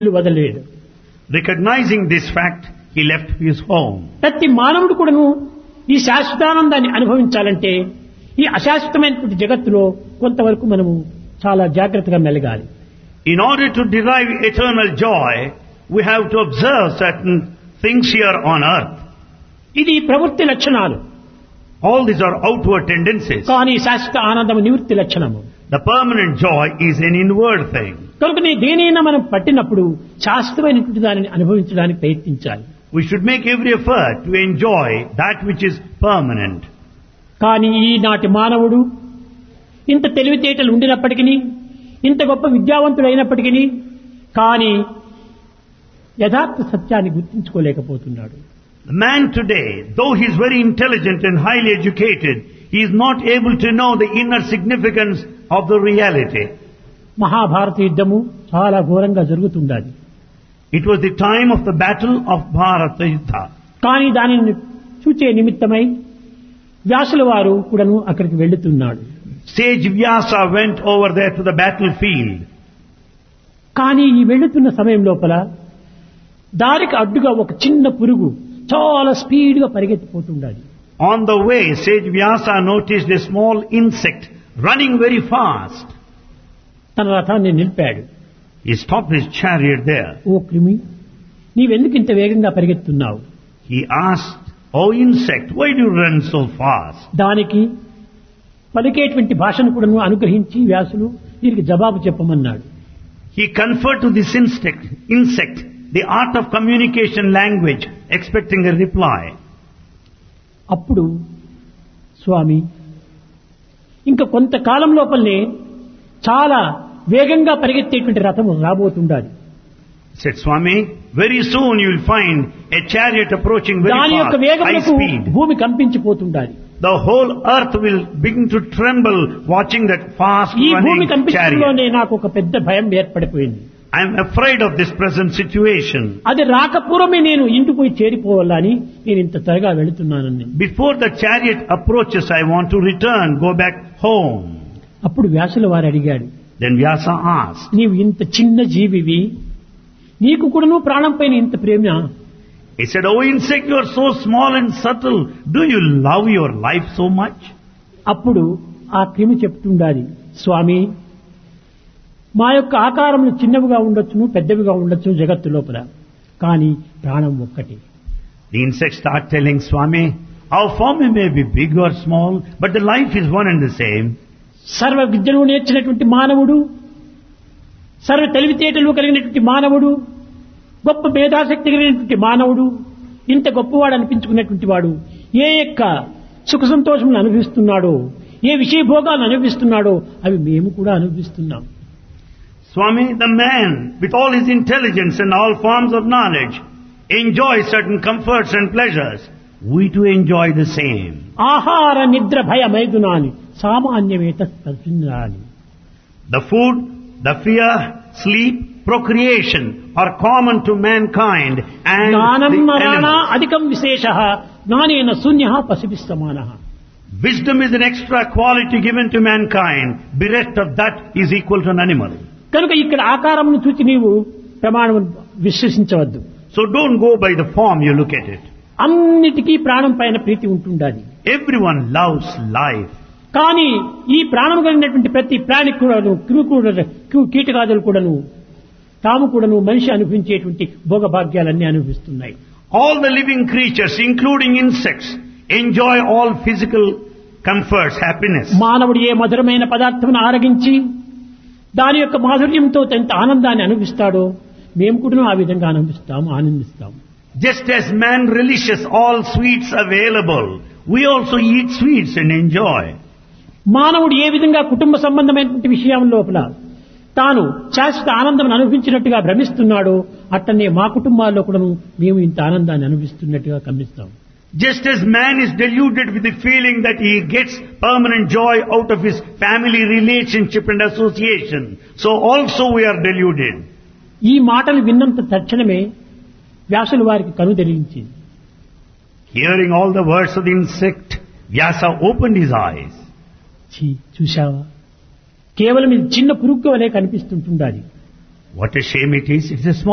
వదలలేడు Recognizing this fact, he left his home. ప్రతి మానవుడు కూడాను ఈ శాశ్వతానందాన్ని అనుభవించాలంటే ఈ అశాశ్వతమైనటువంటి జగత్తులో కొంతవరకు మనము చాలా జాగ్రత్తగా మెలగాలి In order to derive eternal joy, we have to observe certain things here on earth. ఇది ప్రవృత్తి లక్షణాలు All these are outward tendencies. కానీ శాశ్వత ఆనందం నివృత్తి లక్షణము The permanent joy is an inward thing. కనుకనే దేనైనా మనం పట్టినప్పుడు శాశ్వతమైనటువంటి దానిని అనుభవించడానికి ప్రయత్నించాలి We should make every effort to enjoy that which is permanent. కానీ ఈనాటి మానవుడు ఇంత తెలివితేటలు ఉండినప్పటికీ ఇంత గొప్ప విద్యావంతుడైనప్పటికీ కానీ యథార్థ సత్యాన్ని గుర్తించుకోలేకపోతున్నాడు The man today, though he is very intelligent and highly educated, he is not able to know the inner significance of the reality. Mahabharata యుద్ధము చాలా ఘోరంగా జరుగుతుండాలి It was the time of the battle of Bharata Yuddha. కానీ దానిని చూచే నిమిత్తమై వ్యాసుల వారు కూడాను అక్కడికి వెళ్తున్నాడు Sage Vyasa went over there to the battlefield. కానీ ఈ వెళుతున్న సమయం లోపల దారికి అడ్డుగా ఒక చిన్న పురుగు చాలా స్పీడ్గా పరిగెత్తిపోతుండాలి On the way, Sage Vyasa noticed a small insect running very fast. తన రథాన్ని నిలిపాడు He stopped his chariot there. ఓ క్రిమి నీవెందుకు ఇంత వేగంగా పరిగెత్తున్నావు He asked, Oh insect, why do you run so fast? దానికి పలికేటువంటి భాషను కూడా అనుగ్రహించి వ్యాసులు దీనికి జవాబు చెప్పమన్నాడు He conferred to this insect, insect the art of communication language, expecting a reply. అప్పుడు స్వామి ఇంకా కొంతకాలం లోపలనే చాలా వేగంగా పరిగెత్తేటువంటి రథము రాబోతుండాలి Said Swami, very soon you will find a chariot approaching very దాని యొక్క fast, high వేగములకు speed. భూమి కంపించిపోతుండాలి The whole earth will begin to tremble watching that fast ఈ భూమి running chariot. కంపించడంలోనే నాకు ఒక పెద్ద భయం ఏర్పడిపోయింది I am afraid of this present situation. అది రాకపూర్వమే నేను ఇంటికి పోయి చేరిపోవాలని నేను ఇంత త్వరగా వెళుతున్నానని Before the chariot approaches, I want to return, go back home. అప్పుడు వ్యాసుల వారు అడిగాడు Then Vyasa asked, నీవు ఇంత చిన్న జీవివి నీకు కూడాను ప్రాణం పైన ఇంత ప్రేమ He said, Oh insect, you are so small and subtle. Do you love your life so much? అప్పుడు ఆ క్రిమి చెప్తుండాలి స్వామి మా యొక్క ఆకారములు చిన్నవిగా ఉండొచ్చును పెద్దవిగా ఉండొచ్చు జగత్తు లోపల కానీ ప్రాణం ఒక్కటి The insect start telling Swami, our form may be big or small, but the life is one and the same. సర్వ విద్యను నేర్చినటువంటి మానవుడు సర్వ తెలివితేటలు కలిగినటువంటి మానవుడు గొప్ప మేధాశక్తి కలిగినటువంటి మానవుడు ఇంత గొప్పవాడు అనిపించుకున్నటువంటి వాడు ఏ యొక్క సుఖ సంతోషములను అనుభవిస్తున్నాడో ఏ విషయ భోగాలను అనుభవిస్తున్నాడో అవి మేము కూడా అనుభవిస్తున్నాం Swami, the man, with all his intelligence and all forms of knowledge, enjoys certain comforts and pleasures. We too enjoy the same. ఆహార నిద్ర భయ మైదునాని సామాన్యమేత తస్మిన్నాని The food, the fear, sleep, procreation are common to mankind and జ్ఞానం the నరాణ animals. అధికం విశేష జ్ఞానేన శూన్య పసిభి సమాన Wisdom is an extra quality given to mankind. Bereft of that is equal to an animal. కనుక ఇక్కడ ఆకారమును చూచి నీవు ప్రమాణం విశ్వసించవద్దు So don't go by the form you look at it. అన్నిటికీ ప్రాణం పైన ప్రీతి ఉంటుండాలి Everyone loves life. కానీ ఈ ప్రాణం కలిగినటువంటి ప్రతి ప్రాణికి కూడాను క్రిమి కూడా క్రిమి కీటకాదులు కూడాను తాము కూడాను మనిషి అనుభవించేటువంటి భోగభాగ్యాలన్నీ అనుభవిస్తున్నాయి All the living creatures, including insects, enjoy all physical comforts, happiness. మానవుడు ఏ మధురమైన పదార్థమును ఆరగించి దాని యొక్క మాధుర్యంతో ఎంత ఆనందాన్ని అనుభవిస్తాడో మేము కూడా ఆ విధంగా అనుభవిస్తాము ఆనందిస్తాము Just as man relishes all sweets available, we also eat sweets and enjoy. మానవుడు ఏ విధంగా కుటుంబ సంబంధమైనటువంటి విషయం లోపల తాను శాశ్వత ఆనందం అనుభవించినట్టుగా భ్రమిస్తున్నాడో అట్టనే మా కుటుంబాల్లో కూడా మేము ఇంత ఆనందాన్ని అనుభవిస్తున్నట్టుగా గమనిస్తాం Just as man is deluded with the feeling that he gets permanent joy out of his family relationship and association, so also we are deluded. ఈ మాటలు విన్నంత తక్షణమే వ్యాసులు వారికి కనుదెలిగించింది Hearing all the words of the insect, Vyasa opened his eyes. ఛీ చూశావా కేవలం ఇది చిన్న పురుగు వలె కనిపిస్తుంటుండాలి What a shame it is, it's a small